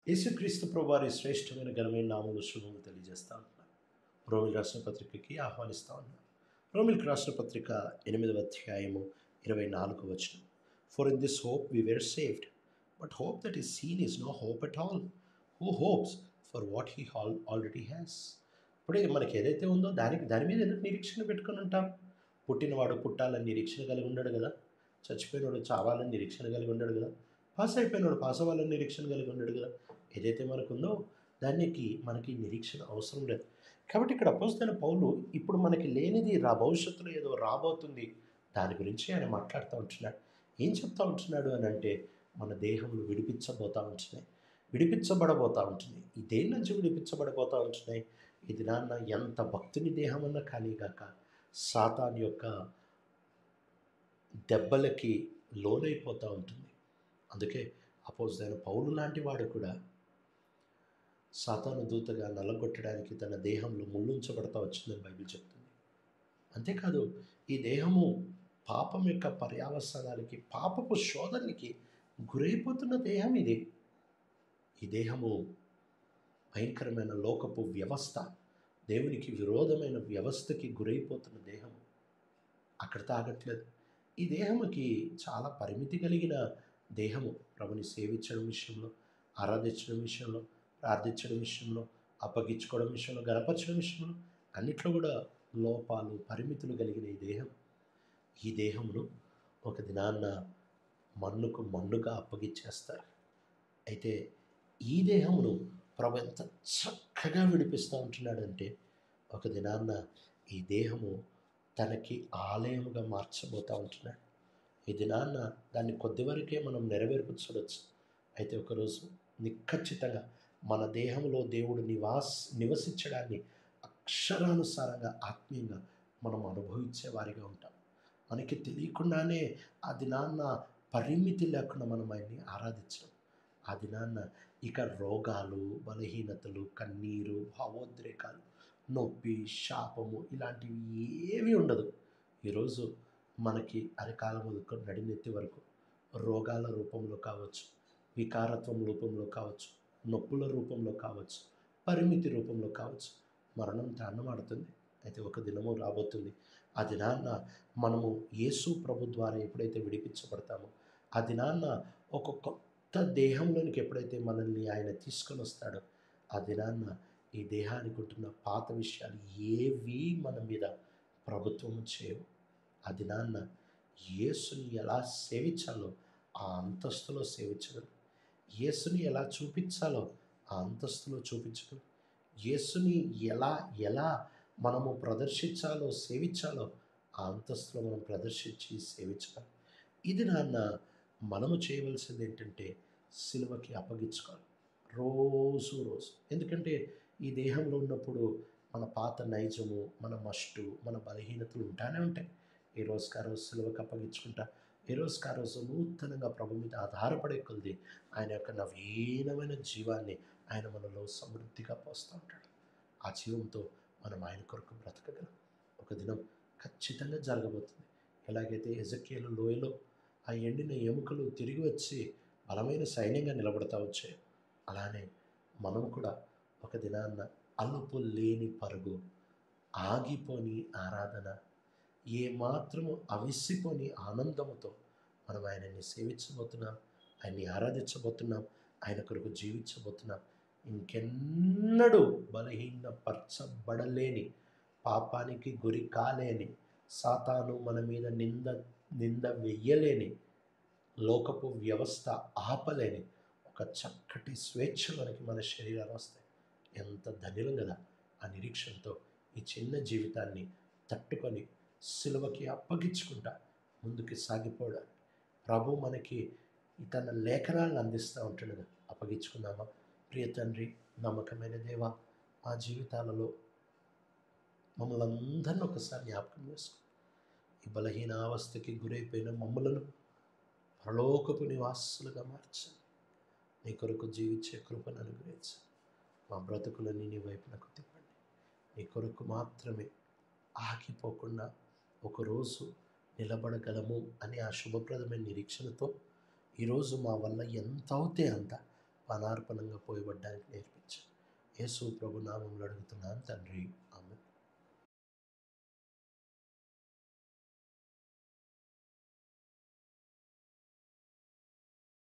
యేసుక్రీస్తు ప్రభువారి శ్రేష్టమైన ఘనమైన నామములు శుభములు తెలియజేస్తా ఉంటున్నాను రోమిల్ రాష్ట్ర పత్రికకి ఆహ్వానిస్తా ఉన్నాను రోమిల్ రాష్ట్ర పత్రిక ఎనిమిదవ అధ్యాయము ఇరవై నాలుగు వచనం for in this hope we were saved but hope that is seen is no hope at all who hopes for what he all already has ఇప్పుడే మనకి ఏదైతే ఉందో దానికి దాని మీద ఎందుకు నిరీక్షణ పెట్టుకొని ఉంటాం పుట్టినవాడు పుట్టాలని నిరీక్షణ కలిగి ఉన్నాడు కదా చచ్చిపోయినవాడు చావాలని నిరీక్షణ కలిగి ఉన్నాడు కదా పాస్ అయిపోయినవాడు పాస్ అవ్వాలని నిరీక్షణ కలిగి ఉన్నాడు కదా ఏదైతే మనకుందో దానికి మనకి నిరీక్షణ అవసరం లేదు కాబట్టి ఇక్కడ అపోజిన పౌలు ఇప్పుడు మనకి లేనిది రా భవిష్యత్తులో ఏదో రాబోతుంది దాని గురించి ఆయన మాట్లాడుతూ ఉంటున్నాడు ఏం చెప్తా ఉంటున్నాడు అని అంటే మన దేహములు విడిపించబోతూ ఉంటున్నాయి విడిపించబడబోతూ ఉంటుంది ఈ దేని నుంచి విడిపించబడబోతూ ఉంటున్నాయి ఇది నాన్న ఎంత భక్తుని దేహం అన్నా కానీ కాక సాతాన్ యొక్క దెబ్బలకి లోనైపోతూ ఉంటుంది అందుకే అపోజిదైన పౌలు లాంటి వాడు కూడా సాతాను దూతగా నల్లగొట్టడానికి తన దేహంలో ముళ్ళుంచబడతా వచ్చిందని బైబిల్ చెప్తుంది అంతేకాదు ఈ దేహము పాపం యొక్క పర్యావసనానికి పాపపు శోధనకి గురైపోతున్న దేహం ఇది ఈ దేహము భయంకరమైన లోకపు వ్యవస్థ దేవునికి విరోధమైన వ్యవస్థకి గురైపోతున్న దేహం అక్కడ తాగట్లేదు ఈ దేహముకి చాలా పరిమితి కలిగిన దేహము ప్రభుని సేవించడం విషయంలో ఆరాధించడం విషయంలో ప్రార్థించడం విషయంలో అప్పగించుకోవడం విషయంలో గనపరచడం విషయంలో అన్నిట్లో కూడా లోపాలు పరిమితులు కలిగిన ఈ దేహం ఈ దేహమును ఒక దినాన్న మన్నుకు మన్నుగా అప్పగించేస్తారు అయితే ఈ దేహమును ప్రభు ఎంత చక్కగా విడిపిస్తూ ఉంటున్నాడంటే ఒక దినాన్న ఈ దేహము తనకి ఆలయముగా మార్చబోతూ ఉంటున్నాడు ఈ దినాన్న దాన్ని కొద్ది వరకే మనం నెరవేర్పు చూడొచ్చు అయితే ఒకరోజు నిఖచ్చితంగా మన దేహంలో దేవుడు నివాస్ నివసించడాన్ని అక్షరానుసారంగా ఆత్మీయంగా మనం అనుభవించే వారిగా ఉంటాం మనకి తెలియకుండానే ఆ దినాన్న పరిమితి లేకుండా మనం ఆయన్ని ఆరాధించడం ఆ దినాన్న ఇక రోగాలు బలహీనతలు కన్నీరు భావోద్రేకాలు నొప్పి శాపము ఇలాంటివి ఏమీ ఉండదు ఈరోజు మనకి అరికాలం వదుకొని నడినెత్తి వరకు రోగాల రూపంలో కావచ్చు వికారత్వం రూపంలో కావచ్చు నొప్పుల రూపంలో కావచ్చు పరిమితి రూపంలో కావచ్చు మరణం తాండమాడుతుంది అయితే ఒక దినము రాబోతుంది ఆ దినాన్న మనము యేసు ప్రభు ద్వారా ఎప్పుడైతే విడిపించబడతామో ఆ దినాన్న ఒక కొత్త దేహంలోనికి ఎప్పుడైతే మనల్ని ఆయన తీసుకొని వస్తాడో ఆ దినాన్న ఈ దేహానికి ఉంటున్న పాత విషయాలు ఏవి మన మీద ప్రభుత్వం చేయవు ఆ దినాన్న యేసుని ఎలా సేవించాలో ఆ అంతస్తులో సేవించగలం యేసుని ఎలా చూపించాలో ఆ అంతస్తులో చూపించగలం యేసుని ఎలా ఎలా మనము ప్రదర్శించాలో సేవించాలో ఆ అంతస్తులో మనం ప్రదర్శించి సేవించగలం ఇది నాన్న మనము చేయవలసింది ఏంటంటే సిలువకి అప్పగించుకోవాలి రోజు రోజు ఎందుకంటే ఈ దేహంలో ఉన్నప్పుడు మన పాత నైజము మన మస్టు మన బలహీనతలు ఉంటానే ఉంటాయి ఈ రోజుకి ఆ రోజు సిలువకి అప్పగించుకుంటా ఈ రోజుకి ఆ రోజు నూతనంగా ప్రభు మీద ఆధారపడే కొద్ది ఆయన యొక్క నవీనమైన జీవాన్ని ఆయన మనలో సమృద్ధిగా పోస్తూ ఉంటాడు ఆ జీవంతో మనం ఆయన కొరకు బ్రతకగలం ఒక దినం ఖచ్చితంగా జరగబోతుంది ఎలాగైతే ఎజకేలు లోయలో ఆ ఎండిన ఎముకలు తిరిగి వచ్చి బలమైన సైన్యంగా నిలబడతా వచ్చాయి అలానే మనం కూడా ఒక దినాన్న అలుపు లేని పరుగు ఆగిపోని ఆరాధన ఏ మాత్రము అవిసిపోని ఆనందముతో మనం ఆయనని సేవించబోతున్నాం ఆయన్ని ఆరాధించబోతున్నాం ఆయన కొరకు జీవించబోతున్నాం ఇంకెన్నడూ బలహీనపరచబడలేని పాపానికి గురి కాలేని సాతాను మన మీద నింద నింద వెయ్యలేని లోకపు వ్యవస్థ ఆపలేని ఒక చక్కటి స్వేచ్ఛలోనికి మన శరీరాలు వస్తాయి ఎంత ధన్యులం కదా ఆ నిరీక్షణతో ఈ చిన్న జీవితాన్ని తట్టుకొని సిలువకి అప్పగించుకుంటా ముందుకు సాగిపోవడానికి ప్రభు మనకి తన లేఖనాలను అందిస్తూ ఉంటుండగా అప్పగించుకున్నామా ప్రియ తండ్రి నమ్మకమైన దేవ మా జీవితాలలో మమ్మల్ని అందరిని ఒకసారి జ్ఞాపకం చేసుకో ఈ బలహీన అవస్థకి గురైపోయిన మమ్మలను పరలోకపు నివాసులుగా మార్చండి నీ కొరకు జీవించే కృపను అనుగ్రహించండి మా బ్రతుకులని నీ వైపునకు తిప్పండి నీ కొరకు మాత్రమే ఆగిపోకుండా ఒకరోజు నిలబడగలము అనే ఆ శుభప్రదమైన నిరీక్షణతో ఈరోజు మా వల్ల ఎంత అవుతే అంత పానార్పణంగా పోయబడ్డానికి నేర్పించు యేసు ప్రభు నామంలో అడుగుతున్నాను తండ్రి